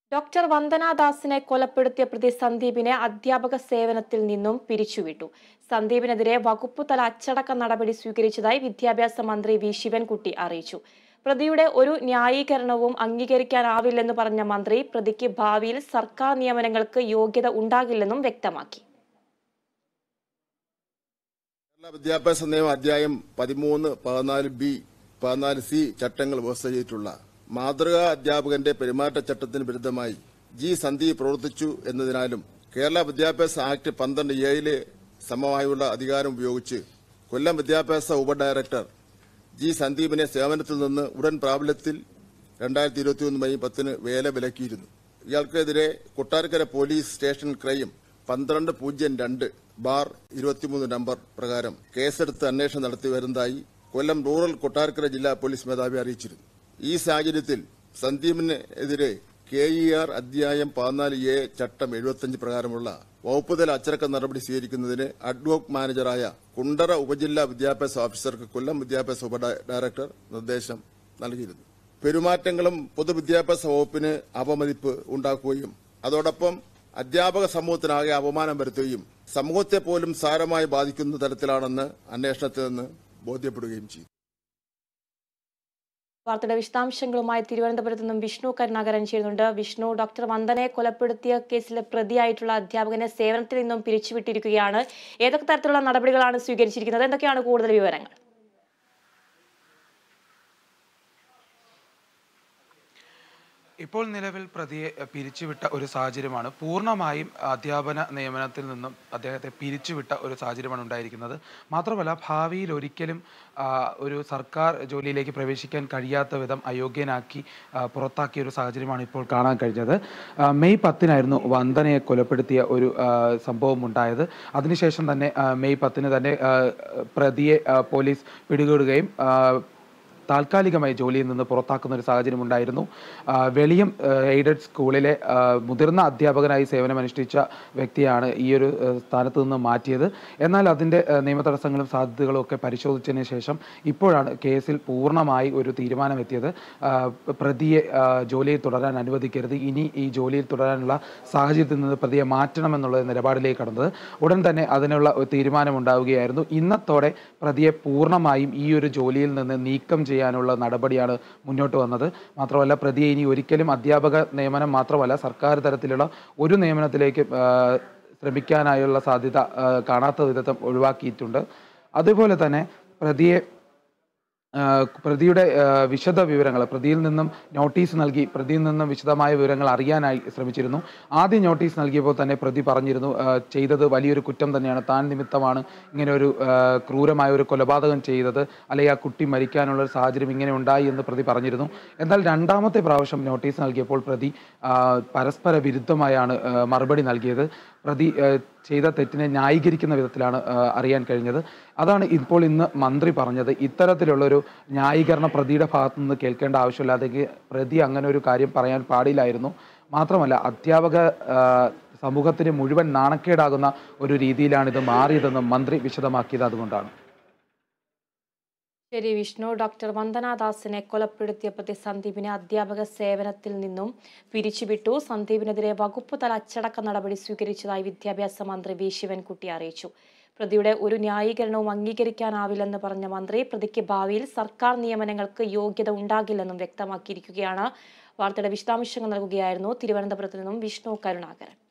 doctor വന്ദനാദാസിനെ കൊലപ്പെടുത്തിയ പ്രതി സന്ദീപിനെ അധ്യാപക സേവനത്തിൽ നിന്നും പിരിച്ചുവിട്ടു സന്ദീപിനെതിരെ വകുപ്പുതല അച്ചടക്ക നടപടി സ്വീകരിച്ചതായി വിദ്യാഭ്യാസ മന്ത്രി വി ശിവൻകുട്ടി അറിയിച്ചു പ്രതിയുടെ ഒരു ന്യായീകരണവും അംഗീകരിക്കാനാവില്ലെന്ന് പറഞ്ഞ മന്ത്രി പ്രതിക്ക് ഭാവിയിൽ സർക്കാർ നിയമനങ്ങൾക്ക് യോഗ്യത ഉണ്ടാകില്ലെന്നും വ്യക്തമാക്കി കേരള വിദ്യാഭ്യാസ നിയമ അധ്യായം പതിമൂന്ന് പതിനാല് ബി പതിനാല് സി ചട്ടങ്ങൾ വ്യവസ്ഥ ചെയ്തിട്ടുള്ള മാതൃകാ അധ്യാപകന്റെ പെരുമാറ്റച്ചട്ടത്തിന് വിരുദ്ധമായി ജി സന്ദീപ് പ്രവർത്തിച്ചു എന്നതിനാലും കേരള വിദ്യാഭ്യാസ ആക്ട് പന്ത്രണ്ട് ഏഴിലെ സമമായുള്ള അധികാരം ഉപയോഗിച്ച് കൊല്ലം വിദ്യാഭ്യാസ ഉപഡയറക്ടർ ജി സന്ദീപിനെ സേവനത്തിൽ നിന്ന് ഉടൻ പ്രാബല്യത്തിൽ രണ്ടായിരത്തി ഇരുപത്തിയൊന്ന് മെയ് പത്തിന് വേല വിലക്കിയിരുന്നു ഇയാൾക്കെതിരെ കൊട്ടാരക്കര പോലീസ് സ്റ്റേഷൻ ക്രൈം പന്ത്രണ്ട് പൂജ്യം രണ്ട് ബാർ ഇരുപത്തിമൂന്ന് നമ്പർ പ്രകാരം കേസെടുത്ത് അന്വേഷണം നടത്തി വരുന്നതായി കൊല്ലം റൂറൽ കൊട്ടാരക്കര ജില്ലാ പോലീസ് മേധാവി അറിയിച്ചിരുന്നു ഈ സാഹചര്യത്തിൽ സന്ദീപിനെതിരെ കെ ഇ ആർ അധ്യായം പതിനാല് എ ചട്ടം എഴുപത്തിയഞ്ച് പ്രകാരമുള്ള വകുപ്പുതല അച്ചടക്ക നടപടി സ്വീകരിക്കുന്നതിന് അഡ്വോക് മാനേജറായ കുണ്ടറ ഉപജില്ലാ വിദ്യാഭ്യാസ ഓഫീസർക്ക് കൊല്ലം വിദ്യാഭ്യാസ ഉപ ഡയറക്ടർ നിർദ്ദേശം നൽകിയിരുന്നു പെരുമാറ്റങ്ങളും പൊതുവിദ്യാഭ്യാസ വകുപ്പിന് അപമതിപ്പ് ഉണ്ടാക്കുകയും അതോടൊപ്പം അധ്യാപക സമൂഹത്തിനാകെ അപമാനം വരുത്തുകയും സമൂഹത്തെ പോലും സാരമായി ബാധിക്കുന്ന തരത്തിലാണെന്ന് അന്വേഷണത്തിൽ നിന്ന് ബോധ്യപ്പെടുകയും ചെയ്തു വാർത്തയുടെ വിശദാംശങ്ങളുമായി തിരുവനന്തപുരത്ത് നിന്നും വിഷ്ണു കരുണാകരൻ ചേരുന്നുണ്ട് വിഷ്ണു ഡോക്ടർ വന്ദനെ കൊലപ്പെടുത്തിയ കേസിലെ പ്രതിയായിട്ടുള്ള അധ്യാപകനെ സേവനത്തിൽ നിന്നും പിരിച്ചുവിട്ടിരിക്കുകയാണ് ഏതൊക്കെ തരത്തിലുള്ള നടപടികളാണ് സ്വീകരിച്ചിരിക്കുന്നത് എന്തൊക്കെയാണ് കൂടുതൽ വിവരങ്ങൾ ഇപ്പോൾ നിലവിൽ പ്രതിയെ എഹ്, പിരിച്ചുവിട്ട ഒരു സാഹചര്യമാണ് പൂർണ്ണമായും അധ്യാപന നിയമനത്തിൽ നിന്നും അദ്ദേഹത്തെ പിരിച്ചുവിട്ട ഒരു സാഹചര്യമാണ് ഉണ്ടായിരിക്കുന്നത് മാത്രമല്ല ഭാവിയിൽ ഒരിക്കലും ആ, ഒരു സർക്കാർ ജോലിയിലേക്ക് പ്രവേശിക്കാൻ കഴിയാത്ത വിധം അയോഗ്യനാക്കി ആ, പുറത്താക്കിയ ഒരു സാഹചര്യമാണ് ഇപ്പോൾ കാണാൻ കഴിഞ്ഞത് ആ, മെയ് പത്തിനായിരുന്നു വന്ദനയെ കൊലപ്പെടുത്തിയ ഒരു ആ, സംഭവം ഉണ്ടായത് അതിനുശേഷം തന്നെ ആ, മെയ് പത്തിന് തന്നെ ആ, പ്രതിയെ ആ, പോലീസ് പിടികൂടുകയും ആ, താൽക്കാലികമായി ജോലിയിൽ നിന്ന് പുറത്താക്കുന്ന ഒരു സാഹചര്യം ഉണ്ടായിരുന്നു ആ, വെളിയം ആ, എയ്ഡഡ് സ്കൂളിലെ ആ, മുതിർന്ന അധ്യാപകനായി സേവനമനുഷ്ഠിച്ച വ്യക്തിയാണ് ഈ ഒരു ആ, സ്ഥാനത്ത് നിന്ന് മാറ്റിയത് എന്നാൽ അതിൻ്റെ ആ, നിയമ തടസ്സങ്ങളും സാധ്യതകളും ഒക്കെ പരിശോധിച്ചതിന് ശേഷം ഇപ്പോഴാണ് കേസിൽ പൂർണ്ണമായി ഒരു തീരുമാനമെത്തിയത് ആ, പ്രതിയെ ആ, ജോലിയിൽ തുടരാൻ അനുവദിക്കരുത് ഇനി ഈ ജോലിയിൽ തുടരാനുള്ള സാഹചര്യത്തിൽ നിന്ന് പ്രതിയെ മാറ്റണമെന്നുള്ള നിലപാടിലേക്ക് കടന്നത് ഉടൻ തന്നെ അതിനുള്ള ഒരു തീരുമാനം ഉണ്ടാവുകയായിരുന്നു ഇന്നത്തോടെ പ്രതിയെ പൂർണ്ണമായും ഈ ഒരു ജോലിയിൽ നിന്ന് നീക്കം ചെയ്യാനുള്ള നടപടിയാണ് മുന്നോട്ട് വന്നത് മാത്രമല്ല പ്രതിയെ ഇനി ഒരിക്കലും അധ്യാപക നിയമനം മാത്രമല്ല സർക്കാർ തലത്തിലുള്ള ഒരു നിയമനത്തിലേക്ക് ആ, ശ്രമിക്കാനായുള്ള സാധ്യത ആ, കാണാത്ത വിധം ഒഴിവാക്കിയിട്ടുണ്ട് അതുപോലെ തന്നെ പ്രതിയെ ആ, പ്രതിയുടെ ആ, വിശദ വിവരങ്ങൾ പ്രതിയിൽ നിന്നും നോട്ടീസ് നൽകി പ്രതിയിൽ നിന്നും വിശദമായ വിവരങ്ങൾ അറിയാനായി ശ്രമിച്ചിരുന്നു ആദ്യം നോട്ടീസ് നൽകിയപ്പോൾ തന്നെ പ്രതി പറഞ്ഞിരുന്നു ആ, ചെയ്തത് വലിയൊരു കുറ്റം തന്നെയാണ് താൻ നിമിത്തമാണ് ഇങ്ങനെ ഒരു ആ, ക്രൂരമായ ഒരു കൊലപാതകം ചെയ്തത് അല്ലെങ്കിൽ ആ കുട്ടി മരിക്കാനുള്ള ഒരു സാഹചര്യം ഇങ്ങനെ ഉണ്ടായി എന്ന് പ്രതി പറഞ്ഞിരുന്നു എന്നാൽ രണ്ടാമത്തെ പ്രാവശ്യം നോട്ടീസ് നൽകിയപ്പോൾ പ്രതി ആ, പരസ്പര വിരുദ്ധമായാണ് ആ, മറുപടി നൽകിയത് പ്രതി ആ, ചെയ്ത തെറ്റിനെ ന്യായീകരിക്കുന്ന വിധത്തിലാണ് ആ, അറിയാൻ കഴിഞ്ഞത് അതാണ് ഇപ്പോൾ ഇന്ന് മന്ത്രി പറഞ്ഞത് ഇത്തരത്തിലുള്ളൊരു ന്യായീകരണ പ്രതിയുടെ ഭാഗത്തു നിന്ന് കേൾക്കേണ്ട ആവശ്യമില്ലാതെ പ്രതി അങ്ങനെ ഒരു കാര്യം പറയാൻ പാടില്ലായിരുന്നു മാത്രമല്ല അധ്യാപക ആ, സമൂഹത്തിന് മുഴുവൻ നാണക്കേടാകുന്ന ഒരു രീതിയിലാണ് ഇത് മാറിയതെന്നും മന്ത്രി വിശദമാക്കിയത് അതുകൊണ്ടാണ് ശരി വിഷ്ണു ഡോക്ടർ വന്ദനാദാസിനെ കൊലപ്പെടുത്തിയ പ്രതി സന്ദീപിനെ അധ്യാപക സേവനത്തിൽ നിന്നും പിരിച്ചുവിട്ടു സന്ദീപിനെതിരെ വകുപ്പുതല അച്ചടക്ക നടപടി സ്വീകരിച്ചതായി വിദ്യാഭ്യാസ മന്ത്രി വി ശിവൻകുട്ടി അറിയിച്ചു പ്രതിയുടെ ഒരു ന്യായീകരണവും അംഗീകരിക്കാനാവില്ലെന്ന് പറഞ്ഞ മന്ത്രി പ്രതിക്ക് ഭാവിയിൽ സർക്കാർ നിയമനങ്ങൾക്ക് യോഗ്യത ഉണ്ടാകില്ലെന്നും വ്യക്തമാക്കിയിരിക്കുകയാണ് വാർത്തയുടെ വിശദാംശങ്ങൾ നൽകുകയായിരുന്നു തിരുവനന്തപുരത്ത് നിന്നും വിഷ്ണു കരുണാകരൻ